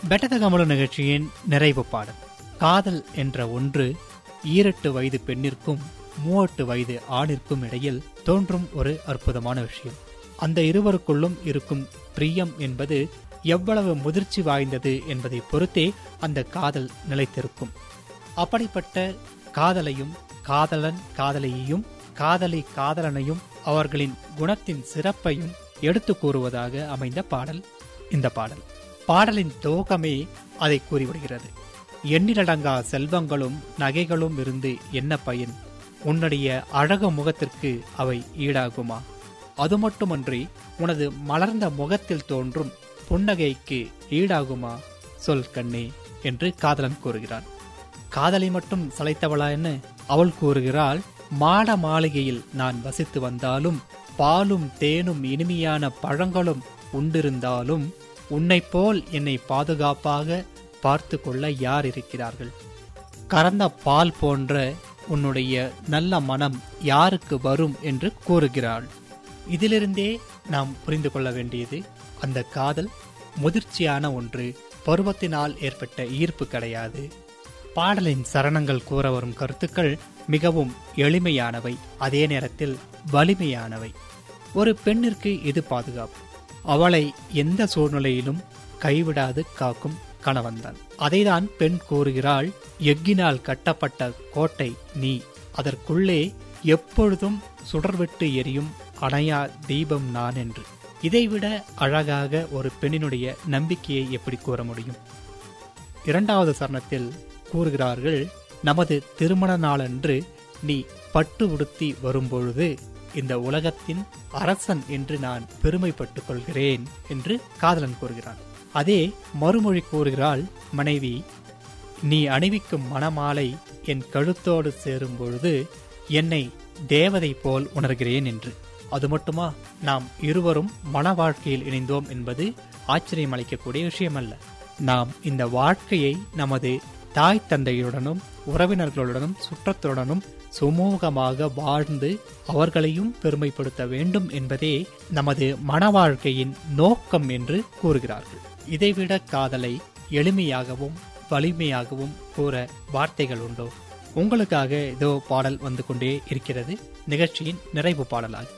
பெட்டதகமல நிகழ்ச்சியின் நிறைவு பாடல் காதல் என்ற ஒன்று ஈரெட்டு வயது பெண்ணிற்கும் மூவெட்டு வயது ஆணிற்கும் இடையில் தோன்றும் ஒரு அற்புதமான விஷயம் அந்த இருவருக்குள்ளும் இருக்கும் பிரியம் என்பது எவ்வளவு முதிர்ச்சி வாய்ந்தது என்பதை பொறுத்தே அந்த காதல் நிலைத்திருக்கும் அப்படிப்பட்ட காதலையும் காதலன் காதலியையும் காதலி காதலனையும் அவர்களின் குணத்தின் சிறப்பையும் எடுத்து கூறுவதாக அமைந்த பாடல் இந்த பாடல் பாடலின் துவக்கமே அதை கூறிவிடுகிறது எண்ணிலடங்கா செல்வங்களும் நகைகளும் இருந்து என்ன பயன் உன்னுடைய அழகு முகத்திற்கு அவை ஈடாகுமா அது மட்டுமன்றி உனது மலர்ந்த முகத்தில் தோன்றும் புன்னகைக்கு ஈடாகுமா சொல் கண்ணே என்று காதலன் கூறுகிறான் காதலை மட்டும் சளைத்தவளா என்ன அவள் கூறுகிறாள் மாட மாளிகையில் நான் வசித்து வந்தாலும் பாலும் தேனும் இனிமையான பழங்களும் உண்டிருந்தாலும் உன்னைப் போல் என்னை பாதுகாப்பாக பார்த்து கொள்ள யார் இருக்கிறார்கள் கறந்த பால் போன்ற உன்னுடைய நல்ல மனம் யாருக்கு வரும் என்று கூறுகிறாள் இதிலிருந்தே நாம் புரிந்து கொள்ள வேண்டியது அந்த காதல் முதிர்ச்சியான ஒன்று பருவத்தினால் ஏற்பட்ட ஈர்ப்பு கிடையாது பாடலின் சரணங்கள் கூற வரும் கருத்துக்கள் மிகவும் எளிமையானவை அதே நேரத்தில் வலிமையானவை ஒரு பெண்ணிற்கு இது பாதுகாப்பு அவளை எந்த சூழ்நிலையிலும் கைவிடாது காக்கும் கணவன்தான் அதைதான் பெண் கூறுகிறாள் எக்கினால் கட்டப்பட்ட கோட்டை நீ அதற்குள்ளே எப்பொழுதும் சுடர்விட்டு எரியும் அணையா தீபம் நான் என்று இதைவிட அழகாக ஒரு பெண்ணினுடைய நம்பிக்கையை எப்படி கூற முடியும் இரண்டாவது சரணத்தில் கூறுகிறார்கள் நமது திருமண நாளன்று நீ பட்டு உடுத்தி வரும்பொழுது இந்த உலகத்தின் அரசன் என்று நான் பெருமைப்பட்டுக் கொள்கிறேன் என்று காதலன் கூறுகிறான் அதே மறுமொழி கூறுகிறாள் மனைவி நீ அணிவிக்கும் மணமாலை என் கழுத்தோடு சேரும் பொழுது என்னை தேவதை போல் உணர்கிறேன் என்று அது மட்டுமா நாம் இருவரும் மன வாழ்க்கையில் இணைந்தோம் என்பது ஆச்சரியம் அளிக்கக்கூடிய விஷயமல்ல நாம் இந்த வாழ்க்கையை நமது தாய் தந்தையுடனும் உறவினர்களுடனும் சுற்றத்துடனும் சுமூகமாக வாழ்ந்து அவர்களையும் பெருமைப்படுத்த வேண்டும் என்பதே நமது மன வாழ்க்கையின் நோக்கம் என்று கூறுகிறார்கள் இதைவிட காதலை எளிமையாகவும் வலிமையாகவும் கூற வார்த்தைகள் உண்டோ உங்களுக்காக இதோ பாடல் வந்து கொண்டே இருக்கிறது நிகழ்ச்சியின் நிறைவு பாடலாக